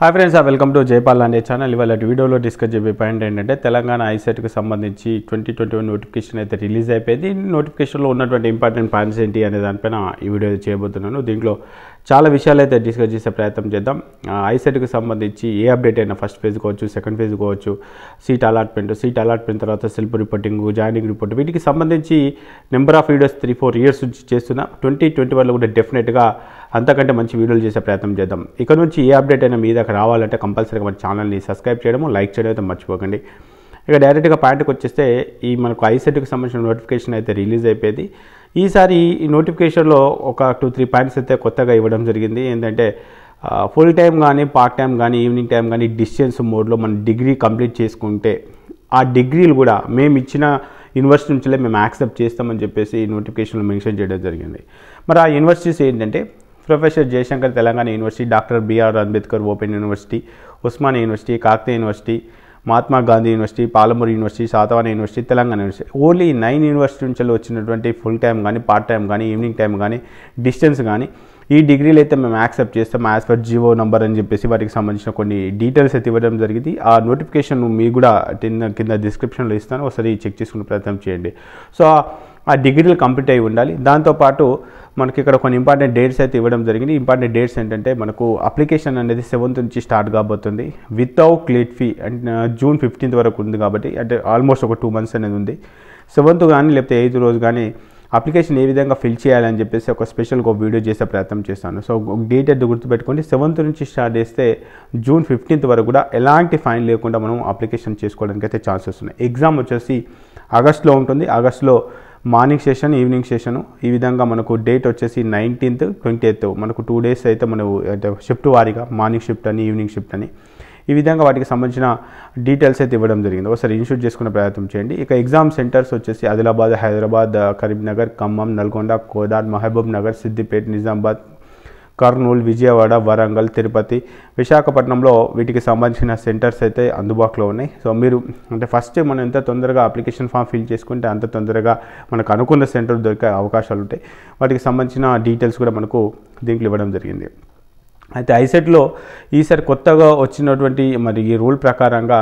hi friends welcome to Jaipal అనే channel ఇవాళ వీడియోలో డిస్కస్ చేయబోయే పాయింట్ ఏంటంటే తెలంగాణ ఐసెట్కి సంబంధించి ట్వంటీ ట్వంటీ వన్ నోటిఫికేషన్ అయితే రిలీజ్ అయిపోయింది నోటిఫికేషన్లో ఉన్నటువంటి ఇంపార్టెంట్ పాయింట్స్ ఏంటి అనే దానిపైన ఈ వీడియో చేయబోతున్నాను దీంట్లో చాలా విషయాలు అయితే డిస్కస్ చేసే ప్రయత్నం చేద్దాం ఐసెట్కి సంబంధించి ఏ అప్డేట్ అయినా ఫస్ట్ ఫేజ్ కావచ్చు సెకండ్ ఫేజ్ కావచ్చు సీట్ అలాట్మెంట్ సీట్ అలాట్మెంట్ తర్వాత సెల్ఫ్ రిపోర్టింగ్ జాయినింగ్ రిపోర్ట్ వీటికి సంబంధించి number of videos three four years నుంచి చేస్తున్నా ట్వంటీ ట్వంటీ వన్లో కూడా డెఫినెట్గా అంతకంటే మంచి వీడియోలు చేసే ప్రయత్నం చేద్దాం ఇక నుంచి ఏ అప్డేట్ అయినా మీ దగ్గర రావాలంటే కంపల్సరీగా మన ఛానల్ని సబ్స్క్రైబ్ చేయడము లైక్ చేయడం అయితే మర్చిపోకండి ఇక డైరెక్ట్గా పాయింట్కి వచ్చేస్తే ఈ మనకు ఐసెట్కి సంబంధించిన నోటిఫికేషన్ అయితే రిలీజ్ అయిపోయింది ఈసారి ఈ నోటిఫికేషన్లో ఒక టూ త్రీ పాయింట్స్ అయితే కొత్తగా ఇవ్వడం జరిగింది ఏంటంటే ఫుల్ టైం కానీ పార్ట్ టైం కానీ ఈవినింగ్ టైం కానీ డిస్టెన్స్ మోడ్లో మనం డిగ్రీ కంప్లీట్ చేసుకుంటే ఆ డిగ్రీలు కూడా మేము ఇచ్చిన యూనివర్సిటీ నుంచిలే మేము యాక్సెప్ట్ చేస్తామని చెప్పేసి ఈ నోటిఫికేషన్లో మెన్షన్ చేయడం జరిగింది మరి ఆ యూనివర్సిటీస్ ఏంటంటే professor Jayashankar Telangana university doctor B R Ambedkar open university Osmania university Kakatiya university Mahatma Gandhi university Palamuru university Satavahana university Telangana university only nine university నుంచి వచ్చినటువంటి ఫుల్ టైం కానీ పార్ట్ టైం కానీ ఈవినింగ్ టైం కానీ డిస్టెన్స్ కానీ ఈ డిగ్రీలు అయితే మేము యాక్సెప్ట్ చేస్తాం యాజ్ పర్ జియో నంబర్ అని చెప్పేసి వాటికి సంబంధించిన కొన్ని డీటెయిల్స్ అయితే ఇవ్వడం జరిగింది ఆ నోటిఫికేషన్ మీకు కూడా కింద కింద డిస్క్రిప్షన్లో ఇస్తాను ఒకసారి చెక్ చేసుకునే ప్రయత్నం చేయండి సో ఆ డిగ్రీలు కంప్లీట్ అయి ఉండాలి దాంతోపాటు మనకి ఇక్కడ కొన్ని ఇంపార్టెంట్ డేట్స్ అయితే ఇవ్వడం జరిగింది ఇంపార్టెంట్ డేట్స్ ఏంటంటే మనకు అప్లికేషన్ అనేది సెవెంత్ నుంచి స్టార్ట్ కాబోతుంది వితౌట్ లేట్ ఫీ అంటే జూన్ ఫిఫ్టీన్త్ వరకు ఉంది కాబట్టి అంటే ఆల్మోస్ట్ ఒక టూ మంత్స్ అనేది ఉంది సెవెంత్ కానీ లేకపోతే ఎయిత్ రోజు కానీ అప్లికేషన్ ఏ విధంగా ఫిల్ చేయాలని చెప్పేసి ఒక స్పెషల్గా ఒక వీడియో చేసే ప్రయత్నం చేస్తాను సో ఒక డేట్ అయితే గుర్తుపెట్టుకోండి సెవెంత్ నుంచి స్టార్ట్ చేస్తే జూన్ ఫిఫ్టీన్త్ వరకు కూడా ఎలాంటి ఫైన్ లేకుండా మనం అప్లికేషన్ చేసుకోవడానికి అయితే ఛాన్సెస్ ఉన్నాయి ఎగ్జామ్ వచ్చేసి ఆగస్ట్లో ఉంటుంది ఆగస్ట్లో మార్నింగ్ సెషన్ ఈవినింగ్ సెషన్ ఈ విధంగా మనకు డేట్ వచ్చేసి నైన్టీన్త్ ట్వంటీ ఎయిత్ మనకు టూ డేస్ అయితే మనం అంటే షిఫ్ట్ వారీగా మార్నింగ్ షిఫ్ట్ అని ఈవినింగ్ షిఫ్ట్ అని ఈ విధంగా వాటికి సంబంధించిన డీటెయిల్స్ అయితే ఇవ్వడం జరిగింది ఒకసారి ఇన్షూట్ చేసుకునే ప్రయత్నం చేయండి ఇక ఎగ్జామ్ సెంటర్స్ వచ్చేసి ఆదిలాబాద్ హైదరాబాద్ కరీంనగర్ ఖమ్మం నల్గొండ కోదాడ్ మహబూబ్ నగర్ సిద్దిపేట్ నిజామాబాద్ కర్నూలు విజయవాడ వరంగల్ తిరుపతి విశాఖపట్నంలో వీటికి సంబంధించిన సెంటర్స్ అయితే అందుబాటులో ఉన్నాయి సో మీరు అంటే ఫస్ట్ మనం ఎంత తొందరగా అప్లికేషన్ ఫామ్ ఫిల్ చేసుకుంటే అంత తొందరగా మనకు అనుకున్న సెంటర్ దొరికే అవకాశాలు ఉంటాయి వాటికి సంబంధించిన డీటెయిల్స్ కూడా మనకు దీంట్లో ఇవ్వడం జరిగింది అయితే ఐసెట్లో ఈసారి కొత్తగా వచ్చినటువంటి మరి ఈ రూల్ ప్రకారంగా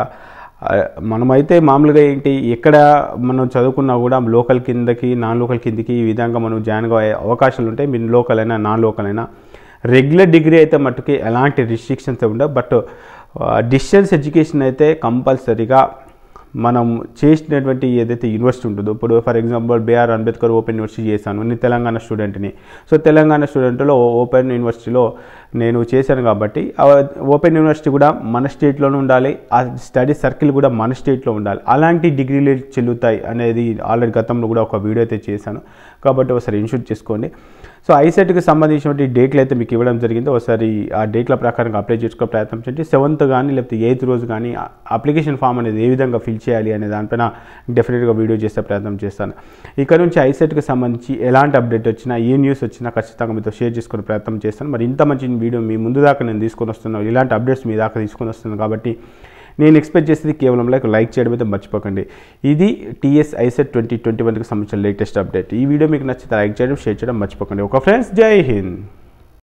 మనమైతే మామూలుగా ఏంటి ఎక్కడ మనం చదువుకున్నా కూడా లోకల్ కిందకి నాన్ లోకల్ కిందకి ఈ విధంగా మనం జాయిన్ అయ్యే అవకాశాలు ఉంటాయి మీరు లోకల్ అయినా నాన్ లోకల్ అయినా రెగ్యులర్ డిగ్రీ అయితే మట్టుకి ఎలాంటి రిస్ట్రిక్షన్స్ ఉండవు బట్ డిస్టెన్స్ ఎడ్యుకేషన్ అయితే కంపల్సరీగా మనం చేసినటువంటి ఏదైతే యూనివర్సిటీ ఉంటుందో ఇప్పుడు for example B R Ambedkar open university చేశాను నేను తెలంగాణ స్టూడెంట్ని సో తెలంగాణ స్టూడెంట్లో ఓపెన్ యూనివర్సిటీలో నేను చేశాను కాబట్టి ఓపెన్ యూనివర్సిటీ కూడా మన స్టేట్లోనే ఉండాలి ఆ స్టడీ సర్కిల్ కూడా మన స్టేట్లో ఉండాలి అలాంటి డిగ్రీలు చెల్లుతాయి అనేది ఆల్రెడీ గతంలో కూడా ఒక వీడియో అయితే చేశాను కాబట్టి ఒకసారి ఇన్షూట్ చేసుకోండి సో ఐసెట్కి సంబంధించినటువంటి డేట్లు అయితే మీకు ఇవ్వడం జరిగింది ఒకసారి ఆ డేట్ల ప్రకారం అప్లై చేసుకో ప్రయత్నం చేయండి సెవెంత్ కానీ లేకపోతే ఎయిత్ రోజు కానీ అప్లికేషన్ ఫామ్ అనేది ఏ విధంగా ఫిల్ చేయాలి అనే దానిపైన డెఫినెట్గా వీడియో చేసే ప్రయత్నం చేస్తాను ఇక్కడ నుంచి ఐసెట్కి సంబంధించి ఎలాంటి అప్డేట్ వచ్చినా ఏ న్యూస్ వచ్చినా ఖచ్చితంగా మీతో షేర్ చేసుకునే ప్రయత్నం చేస్తాను మరి ఇంత మంచి వీడియో మీ ముందు దాకా నేను తీసుకొని వస్తున్నాను ఇలాంటి అప్డేట్స్ మీ దాకా తీసుకొని వస్తున్నాను కాబట్టి నేను ఎక్స్పెక్ట్ చేసేది కేవలం లైక్ లైక్ చేయడం అయితే మర్చిపోకండి ఇది టీఎస్ ఐసెట్ ట్వంటీ ట్వంటీ వన్కి సంబంధించిన లేటెస్ట్ అప్డేట్ ఈ వీడియో మీకు నచ్చితే లైక్ చేయడం షేర్ చేయడం మర్చిపోకండి ఒక ఫ్రెండ్స్ జై హింద్